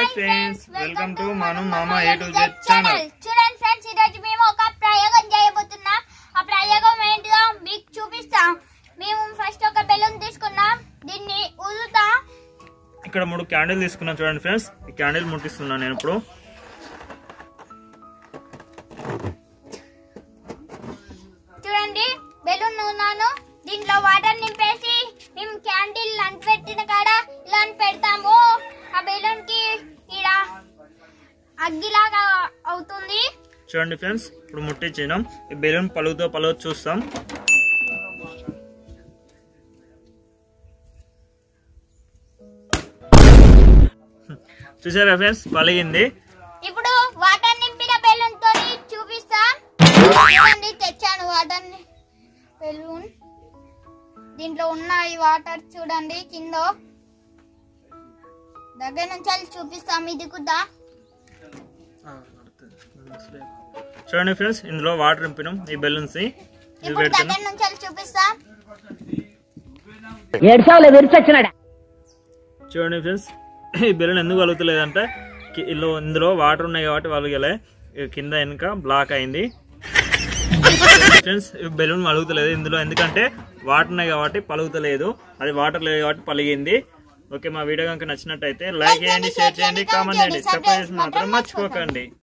hi friends welcome to మనం మామ A to Z channel చూడండి ఫ్రెండ్స్ ఈ రోజు మేము ఒక ప్రయోగం చేయబోతున్నాం ఆ ప్రయోగం ఏంటిదో మీకు చూపిస్తాం మేము ఫస్ట్ ఒక బెలూన్ తీసుకున్నాం దీన్ని ఊదుతా ఇక్కడ మూడు క్యాండిల్ తీసుకున్నాను చూడండి ఫ్రెండ్స్ ఈ క్యాండిల్ ముట్టిస్తున్నాను నేను ఇప్పుడు చూడండి బెలూన్ ఉన్నాను దీంట్లో వాటర్ నింపేసి మేము క్యాండిల్ అంటిపెట్టిన కాడ ఇలా అని పెడతాము ఆ బెలూన్ కి ఇలా అగ్గిలాగా అవుతుంది చూడండి ఫ్రెండ్స్ ఇప్పుడు ముట్టించినాం ఈ బెలూన్ పలుగుతో పలుగు చూస్తాం చూసారా ఫ్రెండ్స్ పలిగింది ఇప్పుడు వాటర్ నింపిన బెలూన్ తోని చూపిస్తా చూడండి తెచ్చాను వాటర్ బెలూన్ దీంట్లో ఉన్నాయి వాటర్ చూడండి కింద దగ్గర నుంచి వెళ్ళి చూపిస్తాం ఇది కూడా చూడండి ఫ్రెండ్స్ ఇందులో వాటర్ నింపినాం ఈ బెలూన్స్ ని ఇవి ఇప్పుడు పెడుతున్నాం దగ్గర నుంచి వెళ్ళి చూపిస్తా ఏడ్చావులే విరిచొచ్చినాడా చూడండి ఫ్రెండ్స్ ఈ బెలూన్ ఎందుకు కలుగుతలేదంటే కి- ఇందులో ఇందులో వాటర్ ఉన్నాయి కాబట్టి వలగలే ఇక కింద వెనుక బ్లాక్ అయింది ఫ్రెండ్స్ ఈ బెలూన్ పలుగుతలేదు ఇందులో ఎందుకంటే వాటర్ ఉన్నాయి కాబట్టి పలుగుతలేదు అది వాటర్ లేదు కాబట్టి పలిగింది ఓకే మా వీడియో కనుక నచ్చినట్టయితే లైక్ చేయండి షేర్ చేయండి కామెంట్ చేయండి సబ్స్క్రైబ్ చేసి మాత్రం మర్చిపోకండి